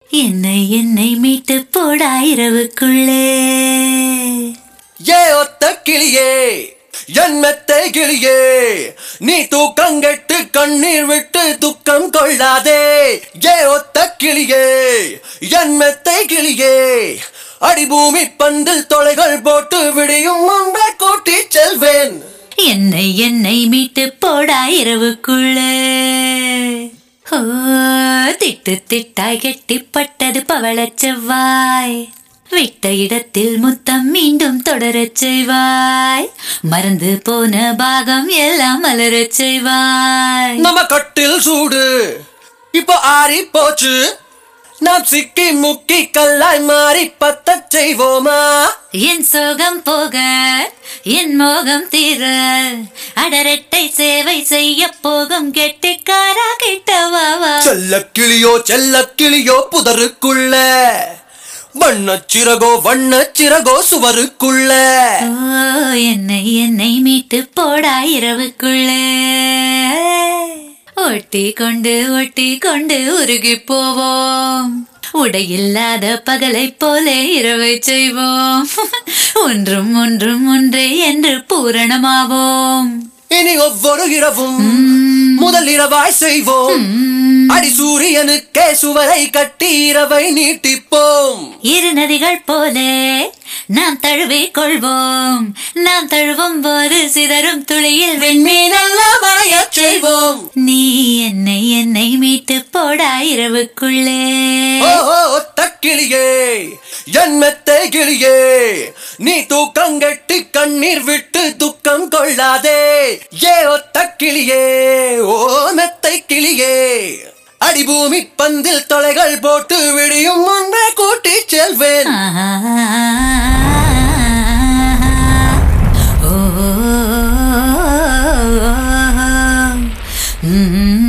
என்னை என்னை மீட்டு போடா இரவுக்குள்ளே ஏ ஒத்த கிளியே என் மெத்தை கிளியே நீ தூக்கம் கெட்டு கண்ணீர் விட்டு துக்கம் கொள்ளாதே ஏ ஒத்த கிளியே என் மெத்தை கிளியே அடிபூமி பந்தில் தொலைகள் போட்டு விடியும் முன்பே கூட்டி செல்வேன் என்னை என்னை மீட்டு போடா இரவுக்குள்ளே ஓ திட்டு திட்டாய் கெட்டிப்பட்டது பவளச் செவ்வாய் விட்ட இடத்தில் முத்தம் மீண்டும் தொடரச் செய்வாய் மறந்து போன பாகம் எல்லாம் மலரச் செய்வாய் நம்ம கட்டில் சூடு இப்போ ஆறி போச்சு நாம் சிக்கி முக்கி கல்லாய் மாறி பத்தச் செய்வோமா என் சோகம் போக என் மோகம் தீர அடரட்டை சேவை செய்ய போகும் கெட்டிக்காரா கிட்டவாவா செல்ல கிளியோ செல்ல கிளியோ புதருக்குள்ள வண்ணச் சிறகோ வண்ணச் சிறகோ சுவருக்குள்ள ஓ என்னை என்னை மீட்டு போடா இரவுக்குள்ளே ஒட்டி கொண்டு ஒட்டி கொண்டு உருகி போவோம் உடையில்லாத பகலை போல இரவை செய்வோம் ஒன்றும் ஒன்றும் ஒன்றே என்று பூரணமாவோம் இனி ஒவ்வொரு இரவும் முதல் இரவாய் செய்வோம் அடி சூரியனுக்கே சுவரை கட்டி இரவை நீட்டிப்போம் இரு நதிகள் போல நாம் தழுவிக் கொள்வோம் நாம் தழுவும் போது சிதறும் துளியில் வெண்மீன் மீனெல்லாம் மறையச் செய்வோம் நீ என்னை என்னை மீட்டு போடா இரவுக்குள்ளே ஓ ஓ, ஒத்த கிளியே என் மெத்தை கிளியே நீ தூக்கம் கெட்டி கண்ணீர் விட்டு துக்கம் கொள்ளாதே ஏ ஒத்த கிளியே ஓ மெத்தை கிளியே அடிபூமி பந்தில் தொலைகள் போட்டு விடியும் முன்பே கூட்டி செல்வேன் ஆஹா. ஓ. ம்.